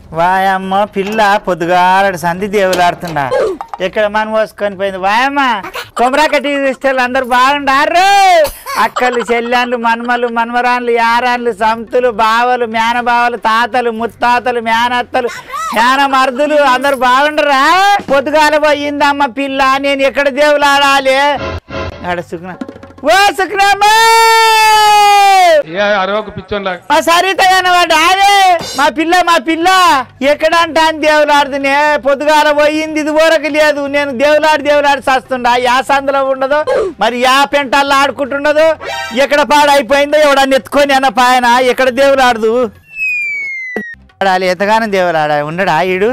వాయమ్మ పిల్ల పొద్దుగాలడు సంధి దేవులాడుతుండా ఇక్కడ మనం పోసుకొని పోయింది వాయమ్మ కొమరాక టీవీ ఇష్టాలు అందరు బాగుండారు అక్కలు చెల్లెళ్ళు మన్మలు మన్మరాన్లు యారాన్లు సంతులు బావలు మేనబావలు తాతలు ముత్తాతలు మేనత్తలు మేనమర్దులు అందరు బాగుండరా పొద్దుగాల పోయిందమ్మ పిల్ల నేను ఎక్కడ దేవులాడాలి ఆడ సుఖన ఓ సుఖనమ్మా ఏ అరవకు పిచ్చోన్లా మా సరిత వాడు ఆడే మా పిల్ల మా పిల్ల ఎక్కడ అంటాను దేవులాడుతునే పొద్దుగాల పోయింది ఇది వరకు లేదు నేను దేవులాడి దేవులాడి చస్తుండా యా సందులో ఉండదు మరి యా పెంటాల్లో ఆడుకుంటుండదు ఎక్కడ పాడైపోయిందో ఎవడన్నా ఎత్తుకొని అన్న పాయన ఎక్కడ దేవులాడదు ఆడాలి ఎంతగానో దేవులాడ ఉండడా ఈడు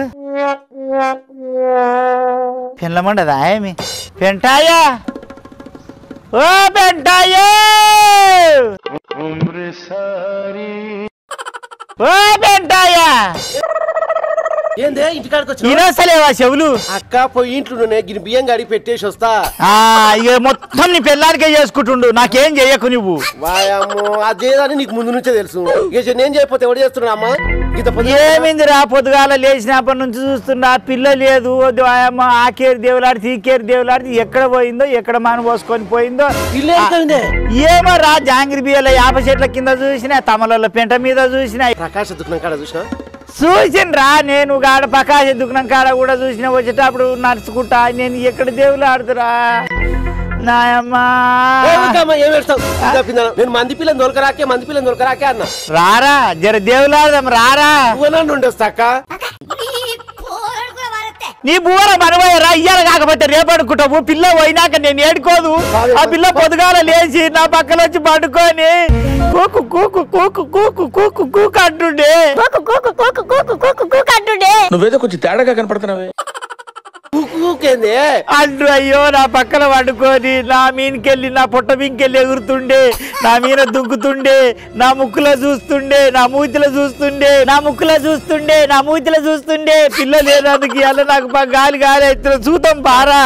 పెళ్ళమండదా ఏమి పెంటాయా ఓ పెంటాయే ఓ పెంటాయా ఏందే ఇంటికాడికి వచ్చి ఇనసలేవా చెవులు అక్క పోయి ఇంట్లో గిని బియ్యం గడిగి పెట్టేసి వస్తా ఆ ఇక మొత్తం నీ పిల్లాడికే చేసుకుంటుండు నాకేం చెయ్యకు నువ్వు వాయమ్మో అది చేయదని నీకు ముందు నుంచే తెలుసు ఇక నేను చేయకపోతే ఎవడు చేస్తున్నా అమ్మా ఇంత పొద్దు ఏమిందిరా పొద్దుగాల లేచినప్పటి నుంచి చూస్తున్నా పిల్ల లేదు వద్దు ఆయమ్మ ఆకేరు దేవులాడి తీకేరు దేవులాడి ఎక్కడ పోయిందో ఎక్కడ మన పోసుకొని పోయిందో పిల్ల ఎక్కడుందే? ఏమో రా జాంగిరి బియ్యల యాప చెట్ల కింద చూసిన తమలలో పెంట మీద చూసిన ప్రకాశ దుఃఖం కాడ చూసినా చూసినరా నేను గాడ పకాశ దుకుణం కాడ కూడా చూసిన వచ్చేటప్పుడు నడుచుకుంటా నేను ఎక్కడ దేవులు ఆడుతురా నాయమ్మా ఏమిటమ్మా, ఏం ఏడుస్తావు? ఇంకా పిల్లలు, నేను మంది పిల్లని దొరకరాకే మంది పిల్లని దొరకరాకే అన్న రారా జర దేవులు ఆడదాం రారా నువ్వు ఉండొస్తా అక్క నీ బూర మనవయ్యరా ఇయ్యాల కాకపోతే రేపు అనుకుంటావు పిల్ల పోయినాక నేను ఏడుకోదు ఆ పిల్ల పొద్దుగాల లేచి నా పక్కన వచ్చి పడుకొని కూకు కూకు కూకు కూకు కూకు కూకు అంటుండే కూకు కూకు కూకు కూకు కూకు కూకు అంటుండే నువ్వేదో కొంచెం తేడాగా కనపడుతున్నావే ఊకేంది అంటూ అయ్యో నా పక్కన పడుకొని నా మీనకెళ్ళి నా పొట్ట మీనకెళ్ళి ఎగురుతుండే నా మీద దుంకుతుండే నా ముక్కులో చూస్తుండే నా మూతిలో చూస్తుండే నా ముక్కులో చూస్తుండే నా మూతిలో చూస్తుండే పిల్ల లేనందుకు అలా నాకు పా- గాలి గాలి అవుతున్న చూద్దాం పారా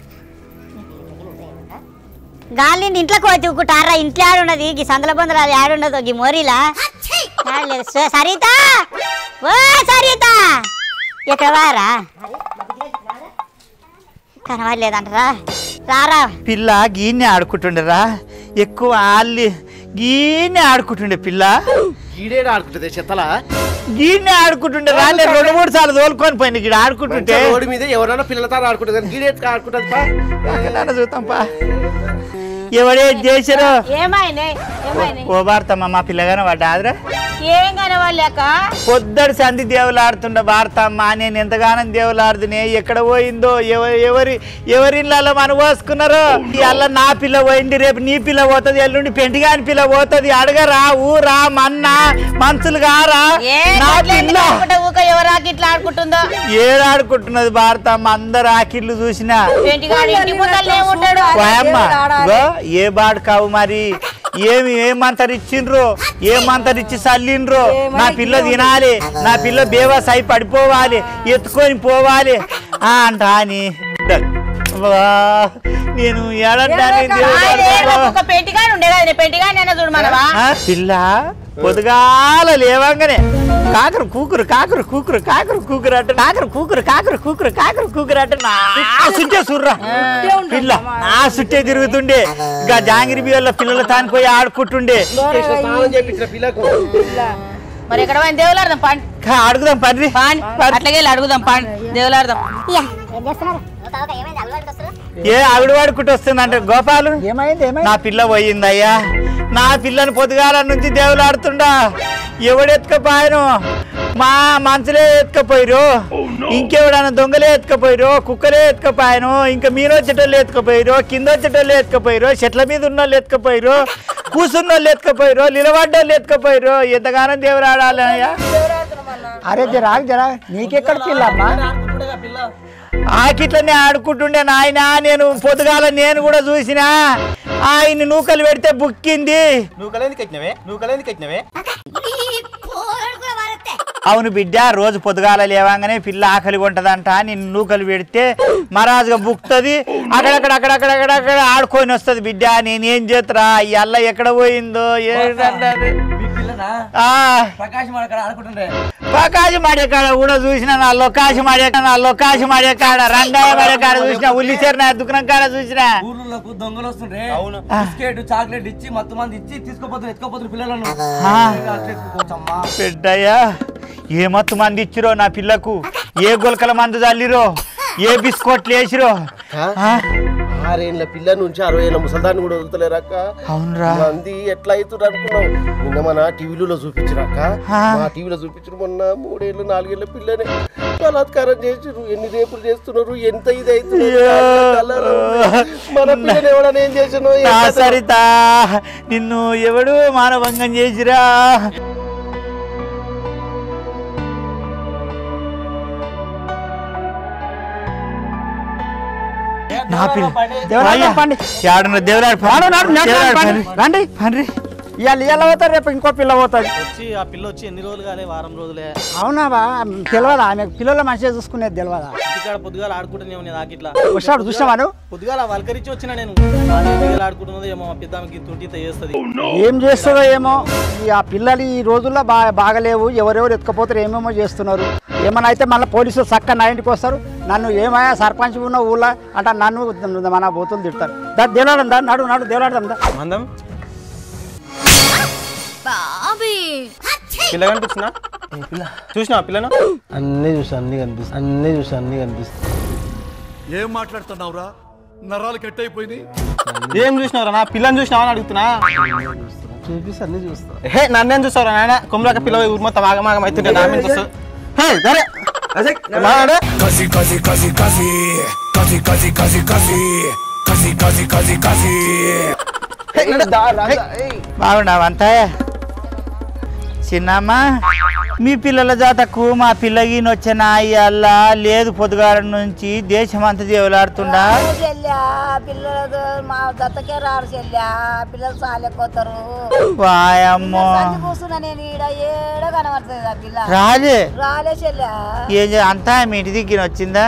గాలి ఇంట్లోకి వచ్చి ఉక్కుంటారా ఇంట్లో ఆడున్నది ఈ సందల బొందలు అది ఆడున్నదో ఈ మోరీలా ఆడలేదు. స- సరిత ఓ సరిత ఎక్కడ వారా కనవలేదంటరా రారా పిల్ల గీన్నే ఆడుకుంటుండేరా ఎక్కువ ఆల్లి గీన్నే ఆడుకుంటుండే పిల్ల ఈడేడ ఆడుకుంటుంది చెత్తలా గీన్నే ఆడుకుంటుండే రా నేను రెండు మూడు సార్లు తోలుకొని పోయింది ఇక్కడ ఆడుకుంటుంటే రోడ్డు మీద ఎవరైనా పిల్లలతో ఆడుకుంటుంది కానీ గీడేట్ ఆడుకుంటుంది పా. ఎక్కడన్నా చూద్దాం పా ఎవడే చేశారో ఏమైనా ఏమైనా ఓ భారతమ్మ మా పిల్లగానే వాడాదిరా ఏం కనవాళ్ళక పొద్దడి సంధి దేవులు ఆడుతుండ భారతమ్మ నేను ఎంతగానో దేవులు ఆడుతునే ఎక్కడ పోయిందో ఎవరి ఎవరి ఎవరిళ్ళలో మనం పోసుకున్నారో అల్ల నా పిల్ల పోయింది రేపు నీ పిల్ల పోతుంది ఎల్లుండి పెంటిగాని పిల్ల పోతుంది అడగరా ఊరా మన్న మనుషులు కారా ఏ నా గట్ల ఎందుకు పిల్ల ఆడుకుంటా ఊక ఎవరాకి ఇట్లా ఆడుకుంటుందో ఏడాడుకుంటున్నది భారతమ్మ అందరు ఆకిళ్ళు చూసినా ఇంటికాడ ఇంటి ముందరనే ఉంటాడు పోయమ్మ ఇగో ఏ బాడు కావు మరి ఏమి ఏమంతరు ఇచ్చిండ్రు ఏమంతరు ఇచ్చి చల్లిండ్రు నా పిల్ల తినాలి నా పిల్ల బేవాస్ అయి పడిపోవాలి ఎత్తుకొని పోవాలి ఆ అంట అని వా, నేను ఏడంటానే ఒక పెంటిగాని ఉండే కదా పెంటిగాని అన్న చూడు మనవా పిల్ల పొదుగాల లేవంగానే కాకరు కూకురు కాకరు కూకురు కాకరు కూకురు అంటే కాకరు కూకురు కాకరు కూకురు కాకరు కూకురు అంటే నా సుట్టే సుర్రా పిల్ల నా సుట్టే తిరుగుతుండే ఇంకా జాంగిరి బియ్యంలో పిల్లలు తానిపోయి ఆడుకుంటుండే చేసిన స్నానం చేపించిన పిల్లకు మరి ఎక్కడ పోయిన దేవులాడదాం పండి కా, అడుగుదాం పర్రి పాండి అట్లాగే వెళ్ళి అడుగుదాం పాండి దేవులాడదాం ఇయ్య, ఏం చేస్తున్నారు ఏమైంది అలవాటుకి వస్తారు ఏ ఆవిడ వాడుకుంటూ వస్తుందంటే గోపాలు ఏమైంది ఏమైంది నా పిల్ల పోయిందయ్యా నా పిల్లని పొద్దుగాల నుంచి దేవులాడుతుండా ఎవడెత్తుకపోయాను మా మనసులే ఎత్తుకపోయారు ఇంకెవడన్నా దొంగలే ఎత్తుకపోయారు కుక్కలే ఎత్తుకపోయాను ఇంకా మీరు వచ్చేటోళ్ళు ఎత్తుకపోయారు కింద వచ్చేటోళ్ళు ఎత్తుకపోయారు చెట్ల మీద ఉన్న వాళ్ళు ఎత్తుకపోయారు కూసున్న వాళ్ళు ఎత్తుకపోయారు నిలబడ్డోళ్ళు ఎత్తుకపోయారు ఎంతగానో దేవులాడాలయ్యా అరే జరా జరా నీకెక్కడ పిల్లమ్మా ఆకిట్లనే ఆడుకుంటుండే నాయన నేను పొద్దుగాల నేను కూడా చూసిన ఆయన నూకలు పెడితే బుక్కింది నువ్వు కలేందుకు వచ్చినవే నువ్వు కలేందుకు వచ్చినవే అవును బిడ్డ రోజు పొద్దుగాల లేవంగానే పిల్ల ఆకలి ఉంటదంట నేను నూకలు పెడితే మరాజుగా బుక్తుంది అక్కడక్కడ అక్కడక్కడ ఆడుకొని వస్తుంది బిడ్డ నేనేం చేతురా ఈ అల్ల ఎక్కడ పోయిందో ఏంటంటే మీ పిల్ల ఆ, ప్రకాశం అక్కడ ఆడుకుంటుండే ప్రకాశం ఆడే కాడ కూడా చూసిన నా లొకాశం ఆడే నా లొకాశం ఆడే కాడ రంగయ్య ఆడే కాడ చూసిన ఉల్లిచేరిన దుకాణం కాడ చూసిన ఊర్లకు దొంగలు వస్తుండే బిస్కెట్ చాక్లెట్ ఇచ్చి మొత్తం మంది ఇచ్చి తీసుకోపోతున్నారు ఎత్తుకోపోతున్నారు పిల్లలను ఆ. అట్లా ఎత్తుకోవచ్చమ్మా. పెద్దయ్యా ఏ మత్తు మంది ఇచ్చిరో నా పిల్లకు ఏ గొలకల మందు చల్లిరో ఏ బిస్కెట్లు వేసిరో ఆ? ఆరేళ్ళ పిల్ల నుంచి అరవై ఏళ్ళ ముసల్దాన్ని కూడా వదులుతలేరక్క అవునరా మంది ఎట్లా అవుతుంది అనుకున్నావు నిన్న మన టీవీలో చూపించిరాక ఆ. మా టీవీలో చూపించిన మొన్న మూడేళ్ళు నాలుగేళ్ల పిల్లని బలాత్కారం చేసిరు ఎన్ని రేపులు చేస్తున్నారు ఎంత ఇది అవుతున్నారు కలరు. మన పిల్లని ఎవడని ఏం చేసినో ఏం నా కథ? సరిత నిన్ను ఎవడు మానభంగం చేసిరా నా పిల్ల దేవరాజు పండి యాడున్న దేవరాడు నాడు నాడు నాడు దేవరాడు పండి పని. రండి పండ్రి ఇవాళ ఇవాళ పోతారు రేపు ఇంకో పిల్ల పోతుంది వచ్చి ఆ పిల్ల వచ్చి ఎన్ని రోజులు కాలే వారం రోజులే అవునా బా తెలియదా ఆమె పిల్లల మంచిగా చూసుకునేది తెలియదా ఇంటికాడ పొద్దుగాల ఆడుకుంటూనే ఉన్నది నాకు ఇట్లా వచ్చాడు చూసావా నువ్వు పొద్దుగాల వలకరించి వచ్చిన నేను నాన్న పొద్దుగాల ఆడుకుంటున్నదో ఏమో మా పెద్దామకి తుంటి చేస్తుంది ఏం చేస్తుందో ఏమో ఈ ఆ పిల్లలు ఈ రోజుల్లో బాగా బాగలేవు ఎవరెవరు ఎత్తుకపోతారు ఏమేమో చేస్తున్నారు ఏమన్నా అయితే మళ్ళీ పోలీసులు చక్క నా ఇంటికి వస్తారు నన్ను ఏమయ్యా సర్పంచ్ ఉన్న ఊళ్ళో అంటే నన్ను మన బోతులు తిడతారు దా దేవలాడడం దా నడు నడు దేవలాడదాం దా మందం పిల్ల కనిపిస్తున్నా చూసినా పిల్లను అన్నీ చూసి అన్ని కనిపిస్తుంది అన్నీ చూసి అన్ని కనిపిస్తుంది ఏం మాట్లాడుతున్నావురా నరాలు కట్ అయిపోయినాయి ఏం చూసినావురా నా పిల్లని చూసినావా అని అడుగుతున్నా చూపిస్తే అన్ని చూస్తా హే నన్నేం చూస్తావురా నాయన కొమ్మలక పిల్ల ఊరు మొత్తం ఆగమాగం అవుతుంటే నా మీద చూస్తావు హే సరే మాట్లాడు. కసి కసి కసి కసి కసి కసి కసి కసి కసి కసి కసి కసి హే, నడు. హే. బాగున్నావు అంతా చిన్నమ్మ మీ పిల్లల జాతకు మా పిల్లగిన వచ్చిన అయ్యల్లా లేదు పొద్దుగాల నుంచి దేశం అంతా దేవులాడుతుండా చెల్లా పిల్లలు మా దత్తకే రారు చెల్లా పిల్లలు సాలెక్కోతారు వాయమ్మో సంధి కూర్చున్నా నేను ఈడ ఏడ కనబడుతుంది ఆ పిల్ల రాలే రాలే చెల్లా ఏం చే- అంతా మీ ఇంటి దగ్గర వచ్చిందా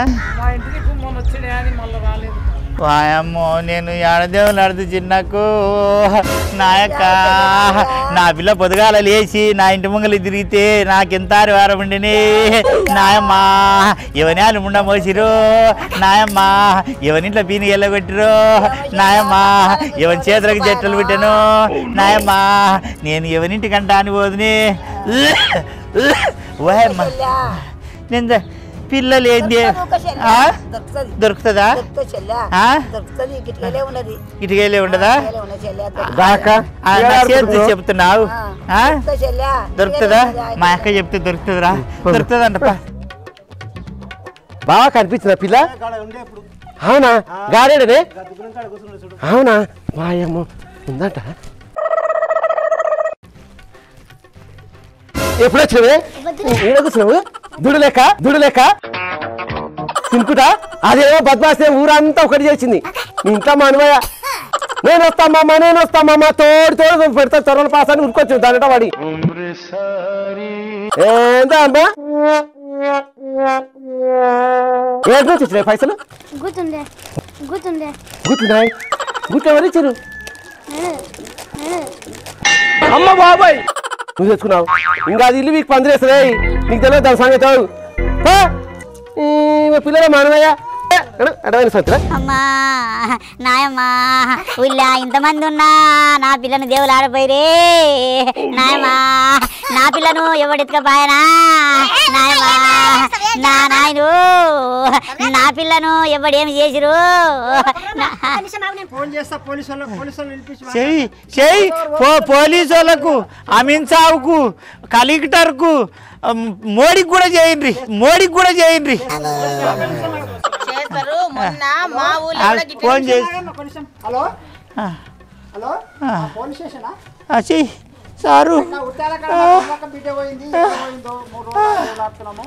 వాయమ్మో నేను ఏడదేవులు అడుతు చిన్నకు నాయక నా పిల్ల పొదగాల లేచి నా ఇంటి ముంగలు తిరిగితే నాకెంత వారం ఉండిని నాయమ్మా ఎవనాలు ముండ మోసిరు నాయమ్మా ఎవనింట్లో పీని ఎల్లగొట్టిరు నాయమ్మా ఎవని చేతులకు జట్టలు పెట్టాను నాయమ్మా నేను ఎవనింటికంటా అని పోదుని ఓయమ్మా నేను ద- పిల్లలు ఏంది ఆ? దొరుకుతుంది దొరుకుతుందా దొరుకుతుంది చెల్లా ఆ? దొరుకుతుంది గిట్లే ఉన్నది ఇటుకెళ్ళి ఉండదా ఇటుకలే ఉన్నది చెల్లా దాకా ఆ, నా చేతి చెప్తున్నావు ఆ? దొరుకుతుంది చెల్లా దొరుకుతుందా మా అక్క చెప్తే దొరుకుతుందిరా దొరుకుతుందంటప్పా బాగా కనిపించిందా పిల్ల అవునా గారేడనే అవునా వాయమ్మో ఉందంట ఎప్పుడు వచ్చినవే ఈడ కూర్చున్నావు దుడు లెక్క దుడు లెక్క తినుకుంటా అదేమో బద్మాసే ఊరంతా ఒకటి చేసింది నీ ఇంట్లో మా అనుమయ్య నేను వస్తామమ్మా నేను వస్తామమ్మా తోడు తోడు పెడతా చొరవల పాస్ అని ఉరుకొచ్చు దాంట్లో వాడి ఏందా అమ్మా ఏడు నుంచి వచ్చినాయి పైసలు గుర్తుండే గుర్తుండే గుర్తున్నాయి గుర్తు ఎవరు ఇచ్చారు అమ్మ బాబాయ్ నువ్వు తెచ్చుకున్నావు ఇంకా అది ఇల్లు మీకు పందిరేస్తుంది నీకు తెలియదు దాని సంగతి ఎవరు? పో. ఈ పిల్లల మానవయ్య అడవైన సత్రా అమ్మా నాయమ్మా ఊళ్ళో ఇంతమంది ఉన్నా నా పిల్లను దేవులు ఆడపోయిరే నాయమ్మా నా పిల్లను ఎవడెత్తుకపోయానా నాయమ్మా నా నాయను నా పిల్లను ఎవడేమి చేసిరు నా- ఫోన్ చేస్తా పోలీసు వాళ్ళకి పోలీసు వాళ్ళు పిలిపించి చెయ్యి చెయ్యి పో పోలీసు వాళ్ళకు అమిన్ సావుకు కలెక్టర్కు అమ్, మోడీకి కూడా చేయండి మోడీకి కూడా చేయండి చేస్తారు మొన్న మా ఊళ్ళో ఆ, కూడా గిట్ల ఫోన్ చేసి కొంచెం హలో ఆ, హలో ఆ. పోలీస్ స్టేషనా ఆ, చెయ్యి సారు నా ఉట్టాల కాడ మా అమ్మక్క బిడ్డ పోయింది ఎక్కడ పోయిందో మూడు రోజులు లాడుతున్నాము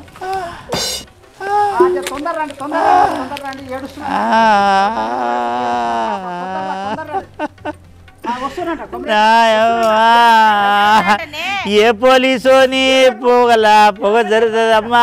తొందర రండి తొందర రండి, తొందర రండి ఏడుస్తున్నా ఆ, తొందర రండి. ఆ, వస్తున్నా నాయమ్మా ఏ పోలీసోని పోగల పొగ జరుగుతుందమ్మా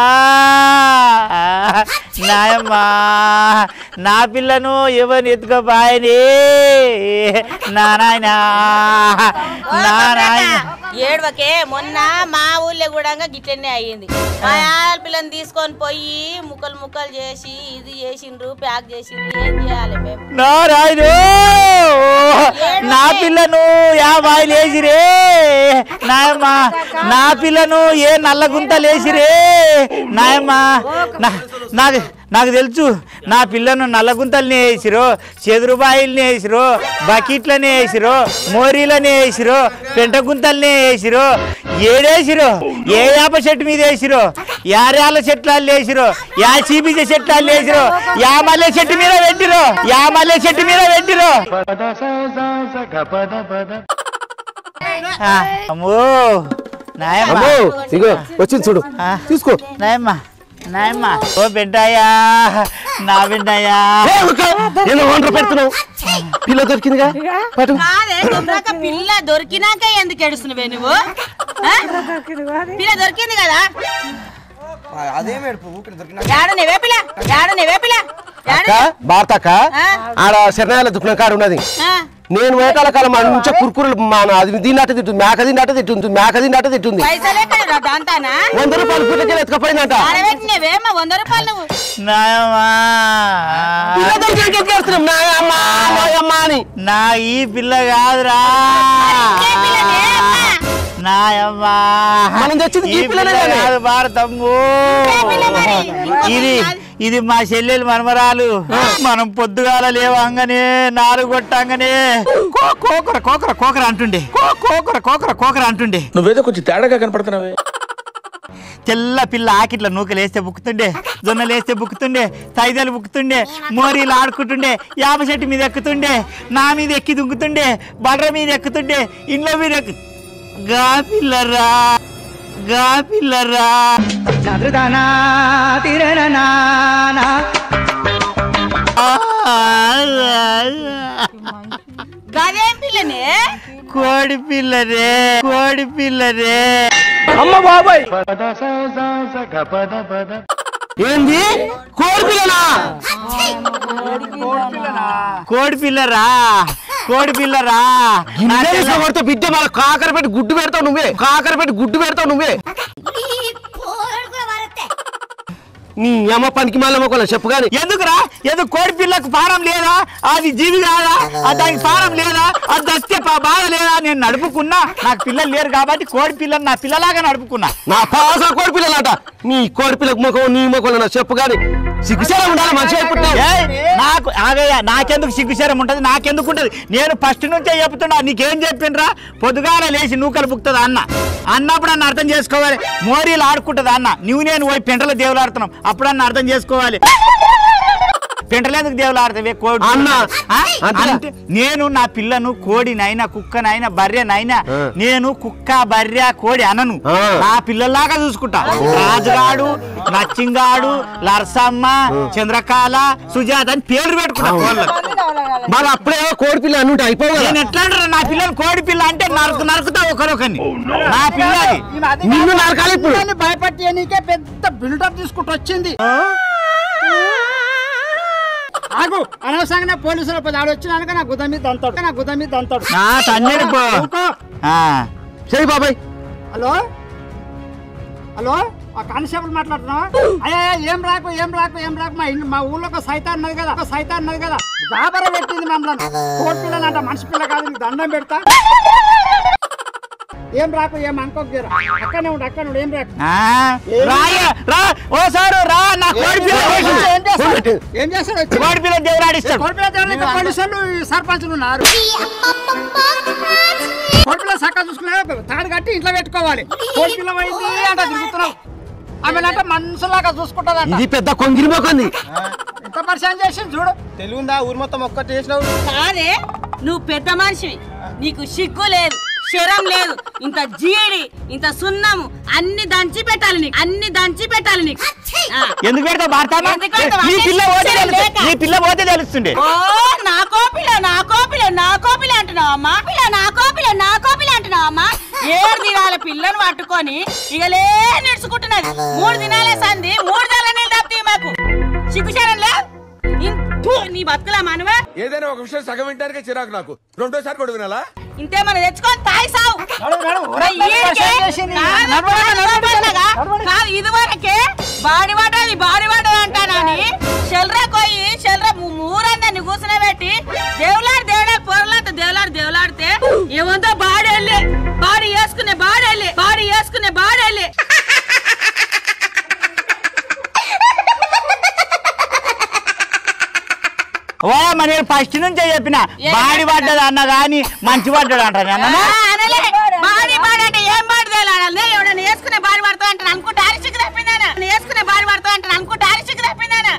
నాయమ్మా నా పిల్లను ఎవరిని ఎత్తుకోబాయని నా నాయన నా నాయన ఏడవకే మొన్న మా ఊళ్ళో కూడా గిట్లనే అయ్యింది మా ఆడపిల్లని తీసుకొని పోయి ముక్కలు ముక్కలు చేసి ఇది చేసిండ్రు ప్యాక్ చేసిండ్రు ఏం చేయాలి మేము నా రాయుడు నా పిల్లను యాభై లేచిరే నాయమ్మ నా పిల్లను ఏ నల్ల గుంత లేచిరే నాయమ్మ నా- నాకు నాకు తెలుసు నా పిల్లను నల్ల గుంతల్ని వేసిరో చెదురుబాయిల్ని వేసిరో బకెట్లని వేసిరో మోరీలని వేసిరో పెంట గుంతల్ని వేసిరో ఏడేసిరో ఏ వేప చెట్టు మీద వేసిరో యారాల చెట్లు వేసిరో యా చీపిజ చెట్లు వేసిరో యా మల్లె చెట్టు మీద పెట్టిరో యా మల్లె చెట్టు మీద పెట్టిరో ఆ, అమ్మో నాయమ్మ అమ్మో ఇగో వచ్చింది చూడు తీసుకో నాయమ్మ నాయమ్మ ఓ బిడ్డయ్యా నా బిడ్డయ్యా ఏ, ఊరుకో. నేను ఓనర్ పెడుతున్నావు పిల్ల దొరికిందిగా పటు కాదే దొరక పిల్ల దొరికినాక ఎందుకు ఏడుస్తున్నావే నువ్వు ఆ? పిల్ల దొరికింది కదా అదే మేడుపు ఊపిరి దొరికిన ఏడనివే పిల్ల ఏడనివే పిల్ల అక్క భారత అక్క ఆడ శరణాల దుకాణం కాడ ఉన్నది ఆ. నేను వేటాల కాలం మంచిగా కురుకురులు మన అది దీన్నట్ట తిట్టుంది మేక దీన్నట్ట తిట్టుంది మేక దీన్నట్ట తిట్టుంది పైసలు ఎక్కడ దాంతానా వంద రూపాయలు పిల్లకి ఎత్తుకపోయిందంట ఆడబెట్టినవే మా వంద రూపాయలు నువ్వు నాయమ్మా పిల్ల దొరికినాక ఎత్తుకేస్తున్నాం. నాయమ్మ, నాయమ్మ అని నా ఈ పిల్ల కాదురా నాయమ్మా మనం తెచ్చింది ఈ ఈ పిల్ల పిల్లనే కానీ. కాదు భారతమ్ము ఇది ఇది మా చెల్లెలు మనమరాలు మనం పొద్దుగాల లేవంగానే నాలుగు కొట్టంగానే కో కోకర కోకర కోకర అంటుండే కో కోకర కోకర కోకర అంటుండే నువ్వేదో కొంచెం తేడాగా కనపడుతున్నావే తెల్ల పిల్ల ఆకిట్ల నూకలేస్తే బుక్కుతుండే జొన్నలేస్తే బుక్కుతుండే తైదలు బుక్కుతుండే మోరీలు ఆడుకుంటుండే యాప చెట్టు మీద ఎక్కుతుండే నా మీద ఎక్కి దుంకుతుండే బర్ర మీద ఎక్కుతుండే ఇండ్ల మీద ఎక్కు గా పిల్లరా గా పిల్లరా చదుదానా తిరనా గదేం పిల్లనే కోడి పిల్లరే కోడి పిల్లరే అమ్మ బాబాయ్ ఏంది కోడి పిల్లనా కోడి పిల్లరా కోడి పిల్లరా నా గిన్నె తెల్ల- కొడితే బిడ్డ మన కాకర పెట్టి గుడ్డు పెడతావు నువ్వే కాకర పెట్టి గుడ్డు పెడతావు నువ్వే నీ అమ్మ పనికి మళ్ళీ మొక్కలు చెప్పు కానీ ఎందుకురా ఎందుకు కోడి పిల్లకు పారం లేదా అది జీవి కాదా అది దానికి పారం లేదా అది దస్తే పా- బాధ లేదా నేను నడుపుకున్నా నాకు పిల్లలు లేరు కాబట్టి కోడి పిల్లని నా పిల్లలాగా నడుపుకున్నా నా పాస కోడి పిల్లలట నీ కోడి పిల్లకు ముఖం నీ ముఖం నా చెప్పు కానీ సిగ్గుసేలా ఉండాలి మంచిగా అయిపోతావు ఏయ్, నాకు ఆగయ్య నాకెందుకు సిగ్గుశరం ఉంటది నాకెందుకు ఉంటది నేను ఫస్ట్ నుంచే చెప్తున్నా నీకేం చెప్పిండ్రా పొద్దుగాల లేచి నూకలు బుక్తుంది అన్న అన్నప్పుడు అన్న అర్థం చేసుకోవాలి మోరీలు ఆడుకుంటుంది అన్న నువ్వు నేను పోయి పెంటల దేవులు ఆడుతున్నాం అప్పుడన్నా అర్థం చేసుకోవాలి పెంటలేందుకు దేవులు ఆడతావే కోడి అన్న, ఆ? అంతేనా? అంటే నేను నా పిల్లను కోడినైనా కుక్కనైనా బర్రెనైనా నేను కుక్క బర్రె కోడి అనను ఆ. నా పిల్లల్లాగా చూసుకుంటా రాజుగాడు నచ్చింగాడు లర్సమ్మ చంద్రకాల సుజాత అని పేర్లు పెట్టుకుంటా కోళ్ళకు. మరి అప్పుడేమో కోడి పిల్ల అని ఉంటే అయిపోవు కదా నేను ఎట్లా అంటారా నా పిల్లలు కోడి పిల్ల అంటే నరుకు నరుకుతా ఒకరొకరిని నా పిల్లది నిన్ను నరకాలి ఇప్పుడు భయపట్టేనికే పెద్ద బిల్డప్ తీసుకుంటూ వచ్చింది ఆగు అనవసరంగా పోలీసులు పది ఆడు వచ్చినాక నా గుద మీద అంతాడు నా గుద మీద అంతాడు నా తండ్రిని పో ఊకో. ఆ. సరే బాబాయ్ హలో హలో ఆ కానిస్టేబుల్ మాట్లాడుతున్నావా అయ్యా ఏం రాకు ఏం రాకు ఏం రాకు మా ఇల్లు మా ఊళ్ళో ఒక సైతాన్ ఉన్నది కదా ఒక సైతాన్ ఉన్నది కదా గాబర పెట్టింది మమ్మల్ని కోడి పిల్లలు అంట మనిషి పిల్ల కాదు నీకు దండం పెడతా ఏం రాకు ఏం అనుకోకు జర అక్కడనే ఉండు అక్కడ ఉండు ఏం రాకు ఆ. రాయ రా ఓ సారు రా నా కోడి పిల్ల కోసింది. ఏం చేస్తాడు ఏం చేస్తాడు వచ్చి? కోడి పిల్ల దేవులాడిస్తాడు కోడి పిల్ల దేవుళ్ళు ఇంకా పోలీసులు ఈ సర్పంచులు ఉన్నారు కోడి పిల్ల సక్క చూసుకునే తాడు కట్టి ఇంట్లో పెట్టుకోవాలి కోడి పిల్ల పోయింది అంట తిరుగుతున్నావు ఆమె అంటే మనుషులాగా చూసుకుంటుందంట ఇది పెద్ద కొంగిరి మొక్కంది ఎంత పరిచయం చేసి చూడు తెలివిందా ఊరు మొత్తం ఒక్కటి చేసినావు కాదే నువ్వు పెద్ద మనిషివి నీకు సిగ్గు లేదు శరం లేదు ఇంత జీడి ఇంత సున్నము అన్ని దంచి పెట్టాలి నీకు అన్ని దంచి పెట్టాలి నీకు ఎందుకు పెడతావు భారతమ్మ ఎందుకు పెడతావు? నీ పిల్ల పోతే అంటే తెలుస్తుంది. లేక. నీ పిల్ల పోతే తెలుస్తుండే ఓ నా కోపిల నా కోపిల నా కోపిల అంటున్నావు అమ్మా పిల్ల నా కోపిల నా కోపిల అంటున్నావు అమ్మా ఏడు దినాల పిల్లను పట్టుకొని ఇగలే నడుచుకుంటున్నది మూడు దినాల సంధి మూడు దినాల నీళ్ళు తప్పితే మాకు సిగ్గుచారంలే ఇంతూ నీ బతుకులా మనవే ఏదైనా ఒక విషయం సగం వింటానికే చిరాకు నాకు రెండోసారి కూడా వినాలా ఇంతేమన్నా తెచ్చుకొని తాయి సావు మరి ఈడికే కాదు, నడవబడగా, కాదు ఇదివరకే బాడి పడ్డది బాడి పడ్డది అంటానని చెల్రా కొయ్యి చెల్రా ఊరందరిని కూర్చునబెట్టి దేవులాడు దేవులాడు పొరలాట దేవులాడు దేవులాడితే ఏమందో బాడి వెళ్ళి బాడీ వేసుకునే బాడి వెళ్ళి బాడీ వేసుకునే బాడి వెళ్ళి ఓ మరి నేను ఫస్ట్ నుంచే చెప్పిన బాడి పడ్డది అన్న గాని మంచి పడ్డాడు అంట ఆ, అనలే. బాడీ బాడీ అంటే ఏం బాడీ తేలాడాలి ఎవడన్నా వేసుకునే బాడీ పడతా అంటాను అనుకుంటే అరిసికి తప్పిందానా వేసుకునే బాడీ పడతా అంటాను అనుకుంటే అరిసికి తప్పిందానా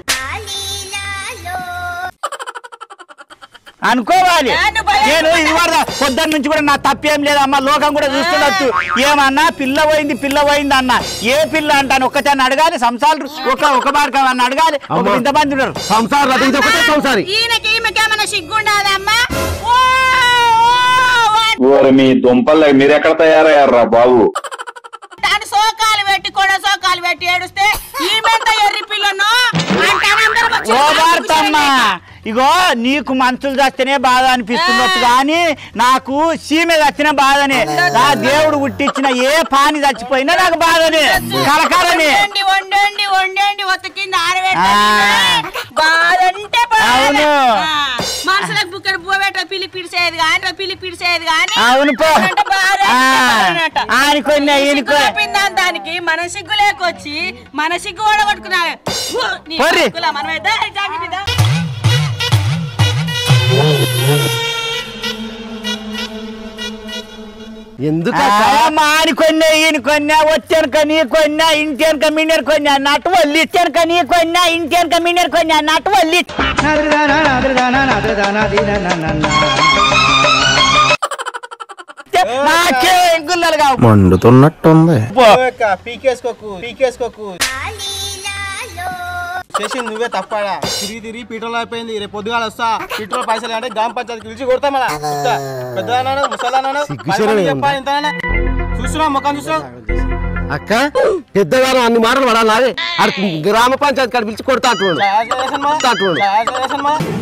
అనుకోవాలి ఏ, నువ్వు భయం నేను ఇది వరద పొద్దున్న నుంచి కూడా నా తప్పేం లేదమ్మా లోకం కూడా చూస్తుండొచ్చు ఏమన్నా పిల్ల పోయింది పిల్ల పోయింది అన్న ఏ పిల్ల అంటాను ఒక్కచాన్ని అడగాలి సంసారాలు ఒక ఒక మార్గం అన్న అడగాలి ఒక అమ్మా. ఇంతమంది ఉన్నారు సంసారం అది ఇది ఒకటే సంసారి ఈయనకి ఈమెకేమన్నా సిగ్గుండదమ్మా ఓ, ఓ, ఓరి మీ దుంపలు మీరెక్కడ తయారయ్యారా బాబు దాని సోకాలు పెట్టి కూడా సోకాలు పెట్టి ఏడుస్తే ఈమెంత ఎర్రి పిల్లను అంటాను అందరూ వచ్చి ఓ భారతమ్మ ఇగో నీకు మంచులు చస్తేనే బాధ అనిపిస్తుండొచ్చు కానీ నాకు సీమె చచ్చిన బాధనే నా దేవుడు పుట్టించిన ఏ పాని చచ్చిపోయినా నాకు బాధనే కలకాలని వండండి వండండి వండండి ఒత్త కింద ఆ. ఆరబెట్టండి బాధంటే బాధ అవును. మనసులకు బుక్కడు పువ్వు పెట్ట పిల్లి పిడిచేది కానీ పిల్లి పిడిచేది కానీ అవును పో బాధంటే బాధ ఆ, బాధనట. ఆనికొన్నా ఈనికో చెప్పిందాం దానికి మన సిగ్గు లేకొచ్చి మన సిగ్గు ఓడగొట్టుకున్నావు పోర్రి. మనం అయితే జాగ్రత్త ఎందుకు మాని కొన్నా ఈయన కొన్నా వచ్చానుక నీ కొన్నా ఇంటియనక మిన్నర్ కొన్నా అన్నట్టు వల్లి ఇచ్చానుక నీ కొన్నా ఇంటియనక మిన్నర్ కొన్నా అన్నట్టు వల్లి నాదృదానా నాదృదానా నాదృదానా దీనననన్న. నాకే గుల్లలు కావు మండుతున్నట్టుంది పీకేసుకోకు పీకేసుకోకు చేసి నువ్వే తప్పాడా తిరిగి తిరిగి పీటర్లో అయిపోయింది రేపు పొద్దుగాల వస్తా పీటర్ పైసలు అంటే గ్రామ పంచాయతీ పిలిచి కొడతా మళ్ళా పెద్ద ముసలానా సిగ్గుచేరనే చెప్పాలి ఇంత చూస్తున్నా ముఖం చూస్తున్నా అక్క పెద్దగారు అన్ని మాటలు పడాలి అక్కడ గ్రామ పంచాయతీ కాడ పిలిచి కొడతా అంటున్నాడు కొడతా అంటున్నాడు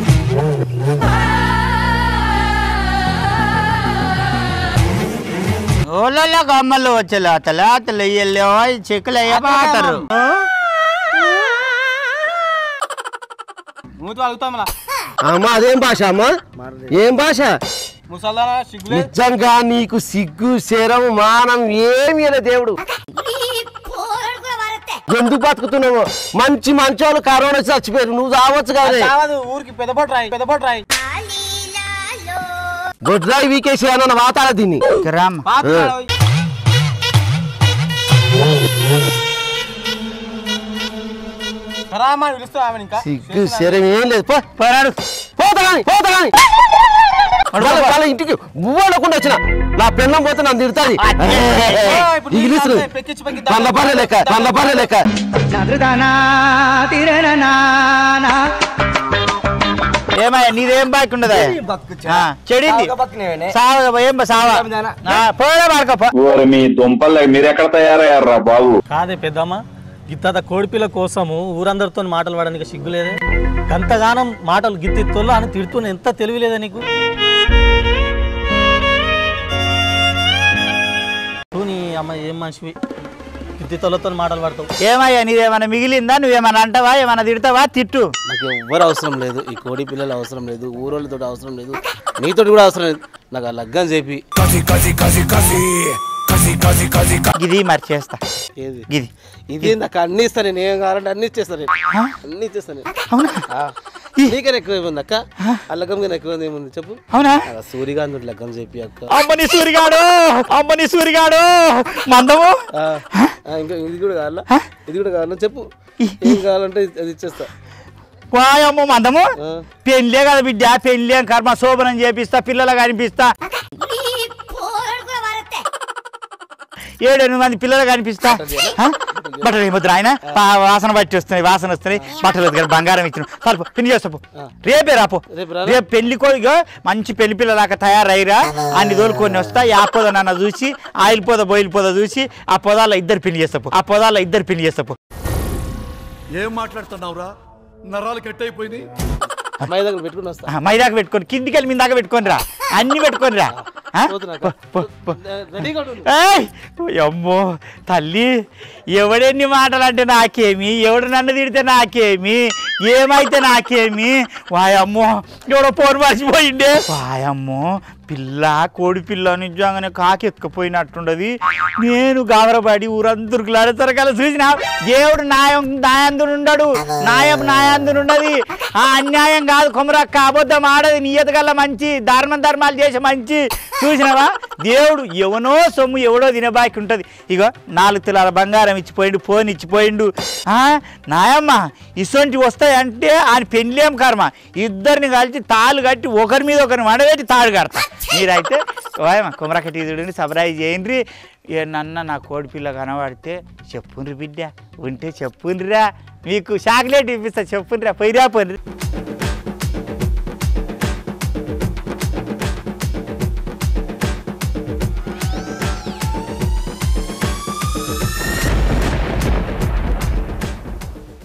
ఓళ్ళ గమ్మలు వచ్చే లేతలు అతలు ఇయ్యలే చెక్కులు అయ్యబాటారు మూతి అడుగుతా మళ్ళా అమ్మా అదేం భాష అమ్మా ఏం భాష ముసలానా సిగ్గులే నిజంగా నీకు సిగ్గు శరం మానం ఏమీ లే దేవుడు ఎందుకు బతుకుతున్నావు మంచి మంచోళ్ళు కరోనా వచ్చి చచ్చిపోయారు నువ్వు చావచ్చు కానీ కావదు ఊరికి పెద్దపోటు రాయి పెద్దపోటు రాయి గొడ్రాయి వీకేసి అన్న వాతాడ దీన్ని రామ్ పాత ఏ. కాడ పోయి. రామా అని పిలుస్తావా ఆమెను ఇంకా సిగ్గు శరం ఏం లేదు పో పోరాడు పోతా కానీ పోతా కానీ వాళ్ళ వాళ్ళ ఇంటికి బువ్వడకుండా వచ్చిన నా పెన్నం పోతే నన్ను తిడుతుంది ఇప్పుడు ఇంగ్లీష్ నీళ్ళు తాగితే పెక్కించి పెక్కిద్దాం. పండ్ల పర్రె లెక్క పండ్ల పర్రె లెక్క నాదృదానా తిరననానా. ఏమయ్యా నీదేం బాకి ఉండదా ఆ, చెడింది సావగా ఏం బా సావా ఆ, పోయే మార్క ఓరి మీ దుంపలు మీరెక్కడ తయారయ్యారా బాబు కాదే పెద్దమ్మ గిత్త కోడిపిల్ల కోసము ఊరందరితో మాటలు పడడానికి సిగ్గులేదే గంతగానం మాటలు గిత్తిత్తుల్లో అని తిడుతున్న ఎంత తెలివిలేదా నీకు నువ్వు నీ అమ్మ ఏం మనిషివి గిత్తిత్తులతో మాటలు పడతావు ఏమయ్యా నీదేమన్నా మిగిలిందా నువ్వేమన్నా అంటావా ఏమన్నా తిడతావా తిట్టు నాకు ఎవ్వరు అవసరం లేదు ఈ కోడి పిల్లలు అవసరం లేదు ఊరోళ్ళతో అవసరం లేదు నీతోటి కూడా అవసరం లేదు నాకు ఆ లగ్గం చేపి Casi, casi, casi, casi. Casi, casi, casi, casi. ఇది మరి చేస్తా ఏది ఇది ఇది నాకు అన్ని ఇస్తాను నేను ఏం కావాలంటే అన్ని ఇచ్చేస్తాను నేను అన్ని ఇచ్చేస్తాను నేను. ఆ. నీకైనా ఎక్కువ ఏముంది అక్క ఆ లగ్గం కన్నా ఎక్కువ ఏముంది చెప్పు అవునా ఆ సూరిగాంధుడి లగ్గం చెప్పి అక్క అమ్మని సూరిగాడు అమ్మని సూరిగాడు మందము ఆ. ఆ, ఇంకా ఇది కూడా కావాలా ఇది కూడా కావాలా చెప్పు ఏం కావాలంటే అది ఇచ్చేస్తా వాయమ్మ మందము పెళ్ళే కదా బిడ్డ పెళ్ళే కర్మ శోభనం చేపిస్తా పిల్లలు కనిపిస్తా ఏడు ఎనిమిది మంది పిల్లలు కనిపిస్తా ఆ? బట్టలు ఏమొద్దు ఆయన పా- వాసన బట్టి వస్తున్నాయి వాసన వస్తున్నాయి బట్టలు వద్దు కానీ బంగారం ఇచ్చిన సరిపో పిన్ని చేస్తాపు రేపే రాపో రేపు రానా? రేపు పెళ్లి కోయిగా మంచి పెళ్లి పిల్లలాగా తయారైరా అన్ని రోజులు కొన్ని వస్తా ఆ పొద నన్ను చూసి ఆయిల్ పొద బొయిల్ పొద చూసి ఆ పొదాల్లో ఇద్దరు పెళ్లి చేస్తాపు ఆ పొదాల్లో ఇద్దరు పెళ్లి చేస్తాపు ఏం మాట్లాడుతున్నావురా నరాలు కట్ అయిపోయినాయి మై దగ్గర పెట్టుకుని వస్తా ఆ, మైదాకా పెట్టుకొని కిందికి వెళ్ళి మీ దాకా పెట్టుకొని రా అన్ని పెట్టుకొని రా ఆ? పోతున్నా రెడీగా ఉండు ఏయ్! అమ్మో తల్లి ఎవడెన్ని మాటలు అంటే నాకేమి ఎవడు నన్ను తిడితే నాకేమి ఏమైతే నాకేమి వాయమ్మో ఎవడో ఫోన్ మర్చిపోయిండే వాయమ్మో పిల్ల కోడి పిల్ల నిజంగానే కాకి ఎత్తుకుపోయినట్టుండదు నేను గాబరపడి ఊరందరికి లడతరకాల చూసిన దేవుడు న్యాయం న్యాయందుడు ఉండడు న్యాయం న్యాయందుడు ఉండదు ఆ అన్యాయం కాదు కొమరక్క అబద్ధం ఆడది నియత గల్ల మంచి ధర్మం ధర్మాలు చేసే మంచి చూసినావా దేవుడు ఎవనో సొమ్ము ఎవడో తినబాకి ఉంటుంది ఇగో నాలుగు తులాల బంగారం ఇచ్చిపోయిండు ఫోన్ ఇచ్చిపోయిండు ఆ, నాయమ్మ ఇసొంటి వస్తాయంటే ఆయన పెళ్ళేం కర్మ ఇద్దరిని కలిసి తాళ్ళు కట్టి ఒకరి మీద ఒకరిని వడబెట్టి తాడు కడతా మీరైతే ఓయమ్మ కుమరకటి చూడండి సబ్రాయి చేయండి ఏ నన్న నా కోడి పిల్ల కనబడితే చెప్పుండ్రి బిడ్డ ఉంటే చెప్పుండ్రిరా మీకు చాక్లెట్ ఇప్పిస్తా చెప్పుండ్రా పోయిరా పోయిరా